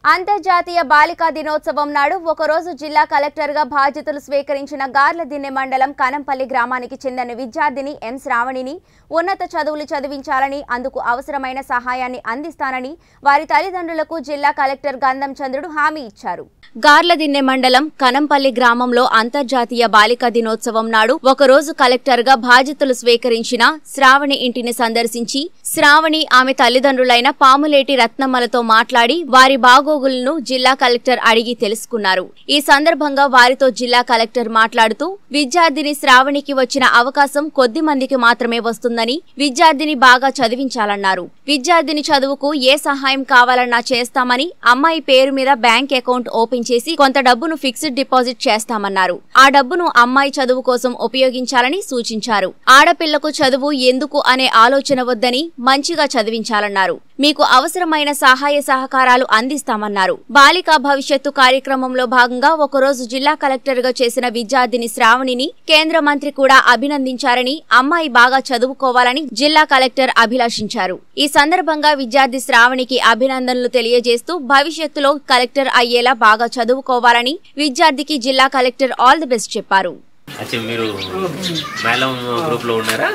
అంతర్జాతీయ బాలికా దినోత్సవం నాడు ఒకరోజు జిల్లా కలెక్టర్గా బాధ్యతలు స్వీకరించిన గార్లదిన్నె మండలం కనంపల్లి గ్రామానికి చెందిన విద్యార్థిని ఎం శ్రావణిని ఉన్నత చదువులు చదివించాలని అందుకు అవసరమైన సహాయాన్ని అందిస్తానని వారి తల్లిదండ్రులకు జిల్లా కలెక్టర్ గంధం చంద్రుడు హామీ ఇచ్చారు గార్లదిన్నె మండలం కనంపల్లి గ్రామంలో అంతర్జాతీయ బాలికా దినోత్సవం నాడు ఒకరోజు కలెక్టర్గా బాధ్యతలు స్వీకరించిన శ్రావణి ఇంటిని సందర్శించి శ్రావణి ఆమె తల్లిదండ్రులైన పాములేటి రత్నమ్మలతో మాట్లాడి వారి బాగోగులను జిల్లా కలెక్టర్ అడిగి తెలుసుకున్నారు ఈ సందర్భంగా వారితో జిల్లా కలెక్టర్ మాట్లాడుతూ విద్యార్థిని శ్రావణికి వచ్చిన అవకాశం కొద్ది మందికి మాత్రమే వస్తుందని విద్యార్థిని బాగా చదివించాలన్నారు విద్యార్థిని చదువుకు ఏ సహాయం కావాలన్నా చేస్తామని అమ్మాయి పేరు మీద బ్యాంక్ అకౌంట్ ఓపెన్ చేసి కొంత డబ్బును ఫిక్స్డ్ డిపాజిట్ చేస్తామన్నారు ఆ డబ్బును అమ్మాయి చదువు కోసం ఉపయోగించాలని సూచించారు ఆడపిల్లకు చదువు ఎందుకు అనే ఆలోచన వద్దని మంచిగా చదివించాలన్నారు మీకు అవసరమైన సహాయ సహకారాలు అందిస్తామన్నారు బాలికా భవిష్యత్తు కార్యక్రమంలో భాగంగా ఒకరోజు జిల్లా కలెక్టర్ గా చేసిన విద్యార్థిని శ్రావణిని కేంద్ర మంత్రి కూడా అభినందించారని అమ్మాయి బాగా చదువుకోవాలని జిల్లా కలెక్టర్ అభిలాషించారు ఈ సందర్భంగా విద్యార్థి శ్రావణికి అభినందనలు తెలియజేస్తూ భవిష్యత్తులో కలెక్టర్ అయ్యేలా బాగా చదువుకోవాలని విద్యార్థికి జిల్లా కలెక్టర్ ఆల్ ది బెస్ట్ చెప్పారు అచ్చా మీరు మేళం గ్రూప్లో ఉన్నారా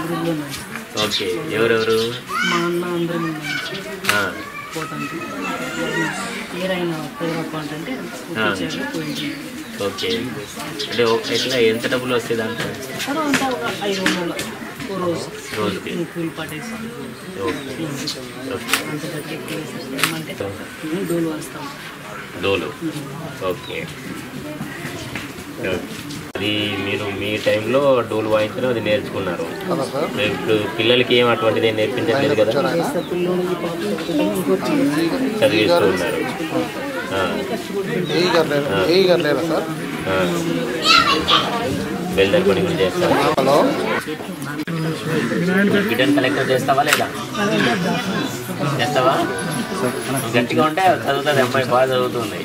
ఓకే ఎవరెవరు మా అన్న అందరం ఆ, పోతానికి ఏరైనా పేరు అకౌంట్ అంటే ఒప్పించారు పోయింది ఓకే అంటే ఒక- ఎట్లా ఎంత డబ్బులు వస్తాయి దాంట్లో తర్వాత ఒక ఐదు వందల ఓ రోజు రోజుకి కూలి పాటేసి ఓకే ఓకే అంత గట్టి ఏమంటే మేము డోలు వస్తాం డోలు ఓకే ఓకే. అది మీరు మీ టైంలో డోలు వాయించడం అది నేర్చుకున్నారు ఇప్పుడు పిల్లలకి ఏం అటువంటిది ఏం నేర్పించట్లేదు కదా చేస్తే పిల్లలకి పాపం ఇంకోటి చదివిస్తూ ఉన్నారు ఆ, यही कर ले यही कर ले रहा सर ఆ. బెల్దర్ పని కూడా చేస్తారా हेलो బిడ్డను కలెక్టర్ చేస్తావా లేదా చేస్తావా గట్టిగా ఉంటే చదువుతుంది అమ్మాయి బాగా చదువుతుంది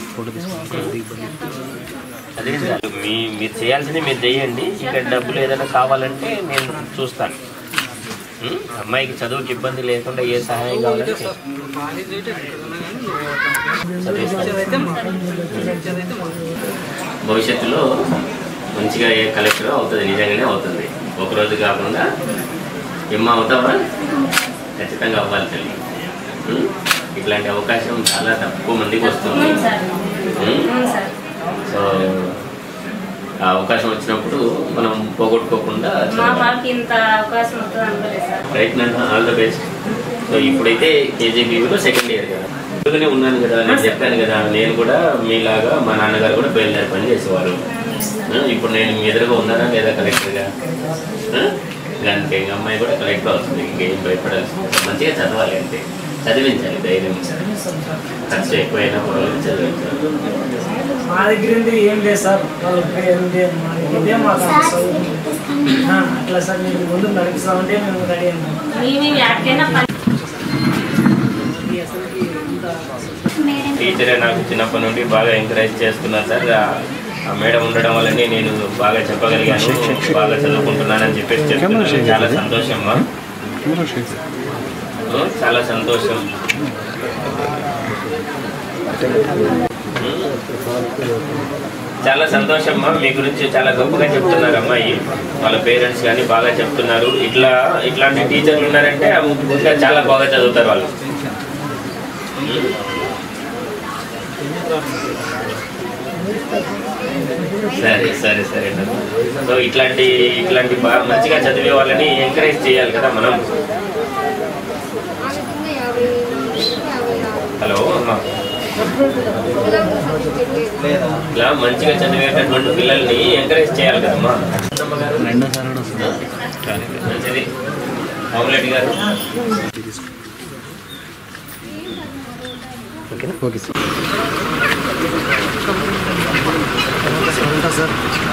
అదే సార్ మీ మీరు చేయాల్సింది మీరు చేయండి ఇక్కడ డబ్బులు ఏదైనా కావాలంటే నేను చూస్తాను ఉం? అమ్మాయికి చదువుకి ఇబ్బంది లేకుండా ఏ సహాయం కావాలంటే చదివిస్తాను. భవిష్యత్తులో మంచిగా ఏ కలెక్టర్ అవుతుంది నిజంగానే అవుతుంది ఒకరోజు కాకుండా ఎమ్మ అవుతావా ఖచ్చితంగా అవ్వాలి తల్లి ఉం? ఇట్లాంటి అవకాశం చాలా తక్కువ మందికి వస్తుంది ఉం? సో ఆ అవకాశం వచ్చినప్పుడు మనం పోగొట్టుకోకుండా మా చదవాలి. వాళ్ళకి ఇంత అవకాశం వస్తుంది అనుకోలేదు సార్ రైట్ నాన్న ఆల్ ద బెస్ట్ సో ఇప్పుడైతే కేజీబీలో సెకండ్ ఇయర్ కదా అందుకనే ఉన్నాను కదా నేను చెప్పాను కదా నేను కూడా మీలాగా మా నాన్నగారు కూడా బయలుదేరి పని చేసేవారు ఆ, ఇప్పుడు నేను మీ ఎదురుగా ఉన్నానా లేదా కలెక్టర్గా ఆ? దానికి ఇంక అమ్మాయి కూడా కలెక్టర్ అవుతుంది ఇంకేం భయపడాల్సింది మంచిగా చదవాలి అంటే చదివించాలి ధైర్యం ఖర్చు ఎక్కువైనా పర్వాలేదు చదివించాలి మా దగ్గర ఉంది ఏం లేదు సార్ వాళ్ళ పేరు ఉంది మా దగ్గర ఇదే మాకు అంత చదువు. ఆ, అట్లా సార్ మీరు ముందు నడిపిస్తామంటే మేము రెడీ అన్నాం మేము ఎక్కడికైనా పని ఇది అసలుకి ఇంత టీచరే నాకు చిన్నప్పటి నుండి బాగా ఎంకరేజ్ చేస్తున్నారు సార్ ఆ- ఆ మేడం ఉండడం వల్లనే నేను బాగా చెప్పగలిగాను బాగా చదువుకుంటున్నానని చెప్పేసి చెప్తున్నాను చాలా సంతోషం మా ఓ, చాలా సంతోషం చాలా సంతోషం మా మీ గురించి చాలా గొప్పగా చెప్తున్నారు అమ్మాయి వాళ్ళ పేరెంట్స్ కానీ బాగా చెప్తున్నారు ఇట్లా ఇట్లాంటి టీచర్లు ఉన్నారంటే ఇంకా చాలా బాగా చదువుతారు వాళ్ళు సరే సరే సరే సో ఇట్లాంటి ఇట్లాంటి బాగా మంచిగా చదివే వాళ్ళని ఎంకరేజ్ చేయాలి కదా మనం హలో అమ్మా ఇట్లా మంచిగా చదివేటటువంటి పిల్లల్ని ఎంకరేజ్ చేయాలి కదమ్మా మంచిది మామూలెడ్డి గారు ओके सर